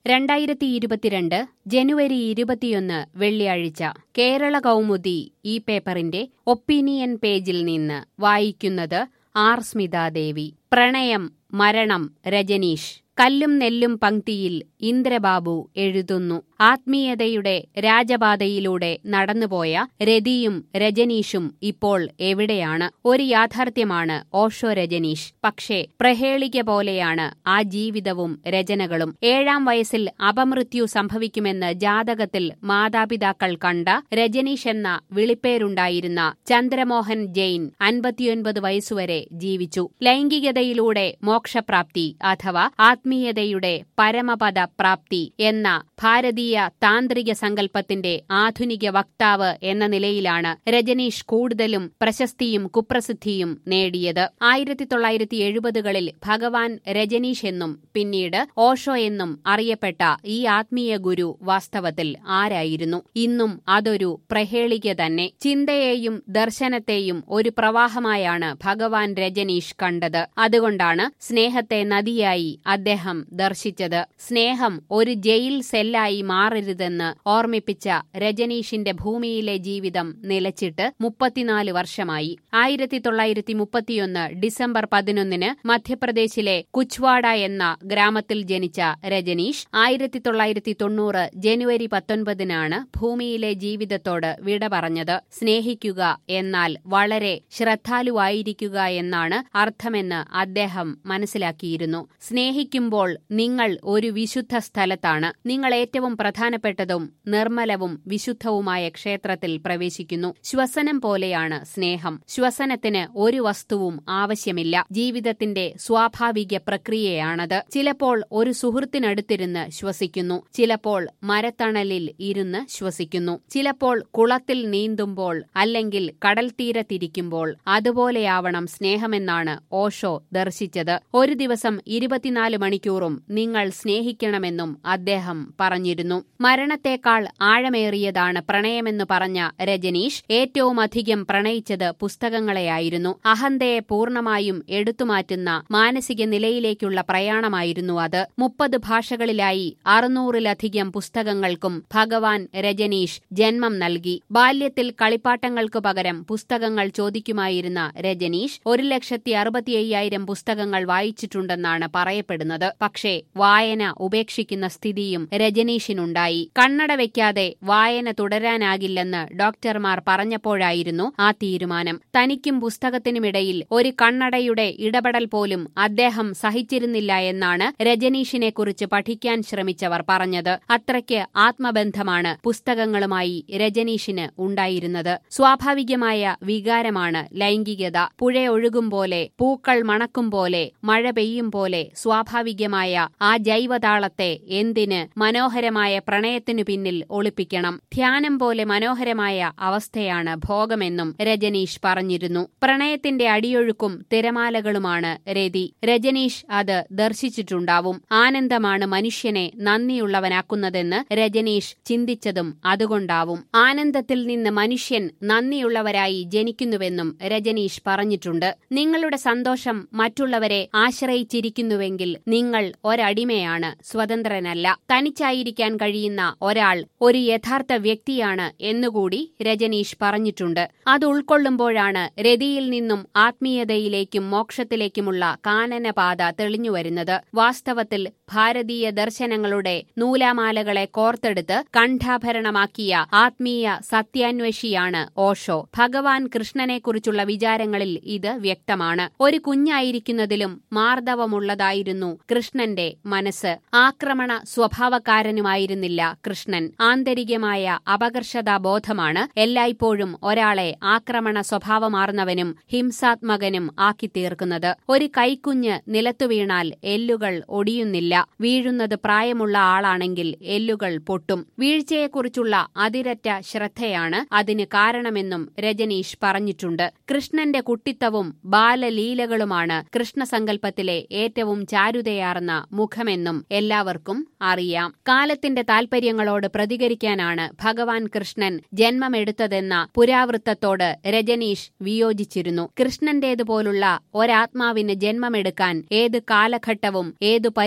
രണ്ടായിരത്തി ഇരുപത്തിരണ്ട് ജനുവരി ഇരുപത്തിയൊന്ന് വെള്ളിയാഴ്ച കേരള കൗമുദി ഈ പേപ്പറിന്റെ ഒപ്പീനിയൻ പേജിൽ നിന്ന് വായിക്കുന്നത് ആർ സ്മിതാദേവി പ്രണയം മരണം രജനീഷ് കല്ലും നെല്ലും പങ്ക്തിയിൽ ഇന്ദ്രബാബു എഴുതുന്നു ആത്മീയതയുടെ രാജപാതയിലൂടെ നടന്നുപോയ രതിയും രജനീഷും ഇപ്പോൾ എവിടെയാണ് ഒരു യാഥാർത്ഥ്യമാണ് ഓഷോ രജനീഷ് പക്ഷേ പ്രഹേളിക പോലെയാണ് ആ ജീവിതവും രചനകളും ഏഴാം വയസ്സിൽ അപമൃത്യു സംഭവിക്കുമെന്ന് ജാതകത്തിൽ മാതാപിതാക്കൾ കണ്ട രജനീഷ് എന്ന വിളിപ്പേരുണ്ടായിരുന്ന ചന്ദ്രമോഹൻ ജെയിൻ അൻപത്തിയൊൻപത് വയസ്സുവരെ ജീവിച്ചു ലൈംഗികതയിലൂടെ മോക്ഷപ്രാപ്തി അഥവാ ആത്മീയതയുടെ പരമപദ പ്രാപ്തി എന്ന ഭാരതീയ താന്ത്രിക സങ്കല്പത്തിന്റെ ആധുനിക വക്താവ് എന്ന നിലയിലാണ് രജനീഷ് കൂടുതലും പ്രശസ്തിയും കുപ്രസിദ്ധിയും നേടിയത് ആയിരത്തി തൊള്ളായിരത്തി എഴുപതുകളിൽ ഭഗവാൻ രജനീഷ് എന്നും പിന്നീട് ഓഷോ എന്നും അറിയപ്പെട്ട ഈ ആത്മീയ ഗുരു വാസ്തവത്തിൽ ആരായിരുന്നു ഇന്നും അതൊരു പ്രഹേളിക തന്നെ ചിന്തയെയും ദർശനത്തെയും ഒരു പ്രവാഹമായാണ് ഭഗവാൻ രജനീഷ് കണ്ടത് അതുകൊണ്ടാണ് സ്നേഹത്തെ നദിയായി അദ്ദേഹം ദർശിച്ചത് സ്നേഹം ഒരു ജയിൽ സെല്ലായി മാറരുതെന്ന് ഓർമ്മിപ്പിച്ച രജനീഷിന്റെ ഭൂമിയിലെ ജീവിതം നിലച്ചിട്ട് മുപ്പത്തിനാല് വർഷമായി ആയിരത്തി തൊള്ളായിരത്തി മുപ്പത്തിയൊന്ന് ഡിസംബർ പതിനൊന്നിന് മധ്യപ്രദേശിലെ കുച്ച്വാഡ എന്ന ഗ്രാമത്തിൽ ജനിച്ച രജനീഷ് ആയിരത്തി തൊള്ളായിരത്തി തൊണ്ണൂറ് ജനുവരി പത്തൊൻപതിനാണ് ഭൂമിയിലെ ജീവിതത്തോട് വിട പറഞ്ഞത് സ്നേഹിക്കുക എന്നാൽ വളരെ ശ്രദ്ധാലുവായിരിക്കുക എന്നാണ് അർത്ഥമെന്ന് അദ്ദേഹം മനസ്സിലാക്കിയിരുന്നു സ്നേഹിക്കുമ്പോൾ നിങ്ങൾ ഒരു വിശുദ്ധ സ്ഥലത്താണ് നിങ്ങൾ ഏറ്റവും പ്രധാനപ്പെട്ടതും നിർമ്മലവും വിശുദ്ധവുമായ ക്ഷേത്രത്തിൽ പ്രവേശിക്കുന്നു ശ്വസനം പോലെയാണ് സ്നേഹം ശ്വസനത്തിന് ഒരു വസ്തുവും ആവശ്യമില്ല ജീവിതത്തിന്റെ സ്വാഭാവിക പ്രക്രിയയാണത് ചിലപ്പോൾ ഒരു സുഹൃത്തിനടുത്തിരുന്ന് ശ്വസിക്കുന്നു ചിലപ്പോൾ മരത്തണലിൽ ഇരുന്ന് ശ്വസിക്കുന്നു ചിലപ്പോൾ കുളത്തിൽ നീന്തുമ്പോൾ അല്ലെങ്കിൽ കടൽ തീരത്തിരിക്കുമ്പോൾ അതുപോലെയാവണം സ്നേഹമെന്നാണ് ഓഷോ ദർശിച്ചത് ഒരു ദിവസം ഇരുപത്തിനാല് മണിക്കൂറും നിങ്ങൾ സ്നേഹിക്കണമെന്നും അദ്ദേഹം പറഞ്ഞിരുന്നു മരണത്തേക്കാൾ ആഴമേറിയതാണ് പ്രണയമെന്ന് പറഞ്ഞ രജനീഷ് ഏറ്റവുമധികം പ്രണയിച്ചത് പുസ്തകങ്ങളെയായിരുന്നു അഹന്തയെ പൂർണ്ണമായും എടുത്തുമാറ്റുന്ന മാനസിക നിലയിലേക്കുള്ള പ്രയാണമായിരുന്നു അത് മുപ്പത് ഭാഷകളിലായി അറുന്നൂറിലധികം പുസ്തകങ്ങൾക്കും ഭഗവാൻ രജനീഷ് ജന്മം നൽകി ബാല്യത്തിൽ കളിപ്പാട്ടങ്ങൾക്കു പകരം പുസ്തകങ്ങൾ ചോദിക്കുമായിരുന്ന രജനീഷ് ഒരു ലക്ഷത്തി അറുപത്തി അയ്യായിരം പുസ്തകങ്ങൾ വായിച്ചിട്ടുണ്ടെന്നാണ് പറയപ്പെടുന്നത് പക്ഷേ വായന ഉപേക്ഷിക്കുന്ന സ്ഥിതിയും രജനീഷിനുണ്ടായി കണ്ണട വയ്ക്കാതെ വായന തുടരാനാകില്ലെന്ന് ഡോക്ടർമാർ പറഞ്ഞപ്പോഴായിരുന്നു ആ തീരുമാനം തനിക്കും പുസ്തകത്തിനുമിടയിൽ ഒരു കണ്ണടയുടെ ഇടപെടൽ പോലും അദ്ദേഹം സഹിച്ചിരുന്നില്ല എന്നാണ് രജനീഷിനെക്കുറിച്ച് പഠിക്കാൻ ശ്രമിച്ചവർ പറഞ്ഞത് അത്രയ്ക്ക് ആത്മബന്ധമാണ് പുസ്തകങ്ങളുമായി രജനീഷിന് ഉണ്ടായിരുന്നത് സ്വാഭാവികമായ വികാരമാണ് ലൈംഗികത പുഴയൊഴുകും പോലെ പൂക്കൾ മണക്കും പോലെ മഴ പെയ്യും പോലെ സ്വാഭാവികമായ ആ ജൈവതാളത്തെ എന്തിന് മനോഹരമായ പ്രണയത്തിനു പിന്നിൽ ഒളിപ്പിക്കണം ധ്യാനം പോലെ മനോഹരമായ അവസ്ഥയാണ് ഭോഗമെന്നും രജനീഷ് പറഞ്ഞിരുന്നു പ്രണയത്തിന്റെ അടിയൊഴുക്കും തിരമാലകളുമാണ് രതി രജനീഷ് അത് ദർശിച്ചിട്ടുണ്ടാവും ആനന്ദമാണ് മനുഷ്യനെ നന്ദിയുള്ളവനാക്കുന്നതെന്ന് രജനീഷ് ചിന്തിച്ചതും അതുകൊണ്ടാവും ആനന്ദത്തിൽ നിന്ന് മനുഷ്യൻ നന്ദിയുള്ളവരായി ജനിക്കുന്നുവെന്നും രജനീഷ് പറഞ്ഞിട്ടുണ്ട് നിങ്ങളുടെ സന്തോഷം മറ്റുള്ളവരെ ആശ്രയിച്ചിരിക്കുന്നുവെങ്കിൽ നിങ്ങൾ ഒരടിമയാണ് സ്വതന്ത്രനല്ല തനിച്ചായിരിക്കാൻ കഴിയുന്ന ഒരാൾ ഒരു യഥാർത്ഥ വ്യക്തിയാണ് എന്നുകൂടി രജനീഷ് പറഞ്ഞിട്ടുണ്ട് അത് ഉൾക്കൊള്ളുമ്പോഴാണ് രതിയിൽ നിന്നും ആത്മീയതയിലേക്കും മോക്ഷത്തിലേക്കുമുള്ള കാനനപാത തെളിഞ്ഞുവരുന്നത് വാസ്തവത്തിൽ ഭാരതീയ ദർശനങ്ങളുടെ നൂലാമാലകളെ കോർത്തെടുത്ത് കണ്ഠാഭരണമാക്കിയ ആത്മീയ സത്യാന്വേഷിയാണ് ഓഷോ ഭഗവാൻ കൃഷ്ണനെക്കുറിച്ചുള്ള വിചാരങ്ങളിൽ ഇത് വ്യക്തമാണ് ഒരു കുഞ്ഞായിരിക്കുന്നതിലും മാർദ്ദവമുള്ളതായിരുന്നു കൃഷ്ണന്റെ മനസ്സ് ആക്രമണ സ്വഭാവക്കാരനുമായിരുന്നില്ല കൃഷ്ണൻ ആന്തരികമായ അപകർഷതാബോധമാണ് എല്ലായ്പ്പോഴും ഒരാളെ ആക്രമണ സ്വഭാവമാർന്നവനും ഹിംസാത്മകനും ആക്കി തീർക്കുന്നത് ഒരു കൈക്കുഞ്ഞ് നിലത്തു വീണാൽ എല്ലുകൾ ഒടിയുന്നില്ല വീഴുന്നത് പ്രായമുള്ള ആളാണെങ്കിൽ എല്ലുകൾ പൊട്ടും വീഴ്ചയെക്കുറിച്ചുള്ള അതിരറ്റ ശ്രദ്ധയാണ് അതിന് കാരണമെന്നും രജനീഷ് പറഞ്ഞിട്ടുണ്ട് കൃഷ്ണന്റെ കുട്ടിത്തവും ബാലലീലകളുമാണ് കൃഷ്ണസങ്കല്പത്തിലെ ഏറ്റവും ചാരുതയാർന്ന മുഖമെന്നും എല്ലാവർക്കും അറിയാം കാലത്തിന്റെ താൽപര്യങ്ങളോട് പ്രതികരിക്കാനാണ് ഭഗവാൻ കൃഷ്ണൻ ജന്മമെടുത്തതെന്ന പുരാവൃത്തത്തോട് രജനീഷ് വിയോജിച്ചിരുന്നു കൃഷ്ണന്റേതുപോലുള്ള ഒരാത്മാവിന് ജന്മമെടുക്കാൻ ഏത് കാലഘട്ടവും ഏതു പരിതോവസ്ഥ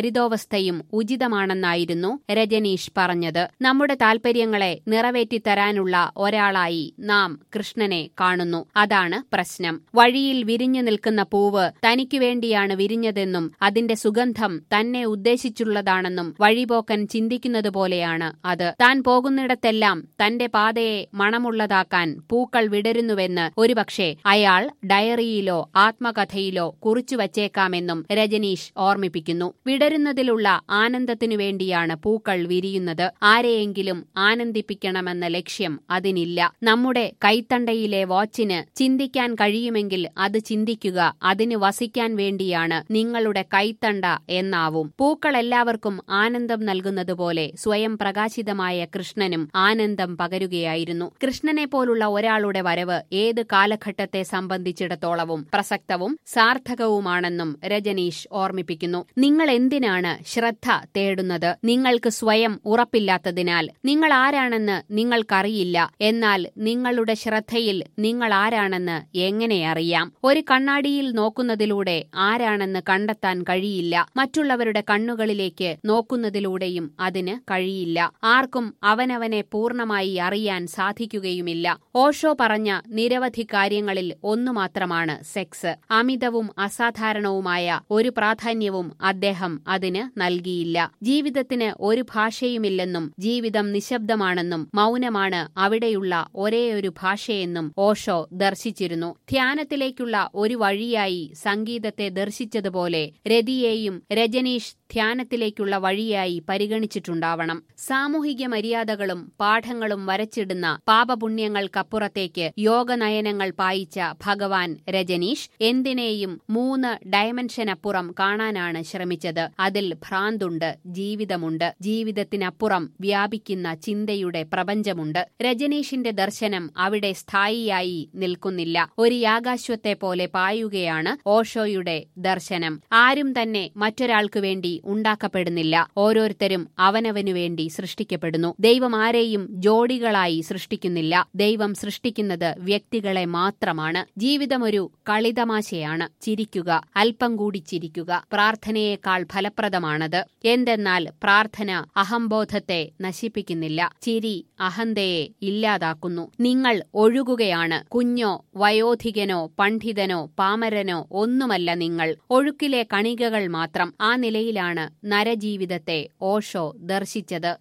അവസ്ഥയും ഉചിതമാണെന്നായിരുന്നു രജനീഷ് പറഞ്ഞത് നമ്മുടെ താൽപര്യങ്ങളെ നിറവേറ്റിത്തരാനുള്ള ഒരാളായി നാം കൃഷ്ണനെ കാണുന്നു അതാണ് പ്രശ്നം വഴിയിൽ വിരിഞ്ഞു നിൽക്കുന്ന പൂവ് തനിക്കു വേണ്ടിയാണ് വിരിഞ്ഞതെന്നും അതിന്റെ സുഗന്ധം തന്നെ ഉദ്ദേശിച്ചുള്ളതാണെന്നും വഴിപോക്കൻ ചിന്തിക്കുന്നത് പോലെയാണ് അത് താൻ പോകുന്നിടത്തെല്ലാം തന്റെ പാതയെ മണമുള്ളതാക്കാൻ പൂക്കൾ വിടരുന്നുവെന്ന് ഒരുപക്ഷെ അയാൾ ഡയറിയിലോ ആത്മകഥയിലോ കുറിച്ചു വച്ചേക്കാമെന്നും രജനീഷ് ഓർമ്മിപ്പിക്കുന്നു വിടരുന്നതിലുള്ള ആനന്ദത്തിനു വേണ്ടിയാണ് പൂക്കൾ വിരിയുന്നത് ആരെയെങ്കിലും ആനന്ദിപ്പിക്കണമെന്ന ലക്ഷ്യം അതിനില്ല നമ്മുടെ കൈത്തണ്ടയിലെ വാച്ചിന് ചിന്തിക്കാൻ കഴിയുമെങ്കിൽ അത് ചിന്തിക്കുക അതിന് വസിക്കാൻ വേണ്ടിയാണ് നിങ്ങളുടെ കൈത്തണ്ട എന്നാവും പൂക്കൾ എല്ലാവർക്കും ആനന്ദം നൽകുന്നതുപോലെ സ്വയം പ്രകാശിതമായ കൃഷ്ണനും ആനന്ദം പകരുകയായിരുന്നു കൃഷ്ണനെ പോലുള്ള ഒരാളുടെ വരവ് ഏത് കാലഘട്ടത്തെ സംബന്ധിച്ചിടത്തോളവും പ്രസക്തവും സാർത്ഥകവുമാണെന്നും രജനീഷ് ഓർമ്മിപ്പിക്കുന്നു നിങ്ങൾ എന്തിനാണ് ശ്രദ്ധ തേടുന്നത് നിങ്ങൾക്ക് സ്വയം ഉറപ്പില്ലാത്തതിനാൽ നിങ്ങൾ ആരാണെന്ന് നിങ്ങൾക്കറിയില്ല എന്നാൽ നിങ്ങളുടെ ശ്രദ്ധയിൽ നിങ്ങൾ ആരാണെന്ന് എങ്ങനെ അറിയാം ഒരു കണ്ണാടിയിൽ നോക്കുന്നതിലൂടെ ആരാണെന്ന് കണ്ടെത്താൻ കഴിയില്ല മറ്റുള്ളവരുടെ കണ്ണുകളിലേക്ക് നോക്കുന്നതിലൂടെയും അതിന് കഴിയില്ല ആർക്കും അവനവനെ പൂർണ്ണമായി അറിയാൻ സാധിക്കുകയുമില്ല ഓഷോ പറഞ്ഞ നിരവധി കാര്യങ്ങളിൽ ഒന്നു മാത്രമാണ് സെക്സ് അമിതവും അസാധാരണവുമായ ഒരു പ്രാധാന്യവും അദ്ദേഹം അതിന് നൽകിയില്ല ജീവിതത്തിന് ഒരു ഭാഷയുമില്ലെന്നും ജീവിതം നിശബ്ദമാണെന്നും മൗനമാണ് അവിടെയുള്ള ഒരേയൊരു ഭാഷയെന്നും ഓഷോ ദർശിച്ചിരുന്നു ധ്യാനത്തിലേക്കുള്ള ഒരു വഴിയായി സംഗീതത്തെ ദർശിച്ചതുപോലെ രതിയെയും രജനീഷ് ധ്യാനത്തിലേക്കുള്ള വഴിയായി പരിഗണിച്ചിട്ടുണ്ടാവണം സാമൂഹിക മര്യാദകളും പാഠങ്ങളും വരച്ചിടുന്ന പാപപുണ്യങ്ങൾക്കപ്പുറത്തേക്ക് യോഗനയനങ്ങൾ പായിച്ച ഭഗവാൻ രജനീഷ് എന്തിനേയും മൂന്ന് ഡയമെൻഷനപ്പുറം കാണാനാണ് ശ്രമിച്ചത് അതിൽ ഭ്രാന്തുണ്ട് ജീവിതമുണ്ട് ജീവിതത്തിനപ്പുറം വ്യാപിക്കുന്ന ചിന്തയുടെ പ്രപഞ്ചമുണ്ട് രജനീഷിന്റെ ദർശനം അവിടെ സ്ഥായിയായി നിൽക്കുന്നില്ല ഒരു യാകാശ്വത്തെ പോലെ പായുകയാണ് ഓഷോയുടെ ദർശനം ആരും തന്നെ മറ്റൊരാൾക്കു വേണ്ടി ഉണ്ടാക്കപ്പെടുന്നില്ല ഓരോരുത്തരും അവനവനു വേണ്ടി സൃഷ്ടിക്കപ്പെടുന്നു ദൈവം ആരെയും ജോഡികളായി സൃഷ്ടിക്കുന്നില്ല ദൈവം സൃഷ്ടിക്കുന്നത് വ്യക്തികളെ മാത്രമാണ് ജീവിതം ഒരു കളിതമാശയാണ് ചിരിക്കുക അല്പം കൂടി ചിരിക്കുക പ്രാർത്ഥനയേക്കാൾ ഫലപ്രദമാണത് എന്തെന്നാൽ പ്രാർത്ഥന അഹംബോധത്തെ നശിപ്പിക്കുന്നില്ല ചിരി അഹന്തയെ ഇല്ലാതാക്കുന്നു നിങ്ങൾ ഒഴുകുകയാണ് കുഞ്ഞോ വയോധികനോ പണ്ഡിതനോ പാമരനോ ഒന്നുമല്ല നിങ്ങൾ ഒഴുക്കിലെ കണികകൾ മാത്രം ആ നിലയിലാണ് നരജീവിതത്തെ ഓഷോ ദർശിച്ചത്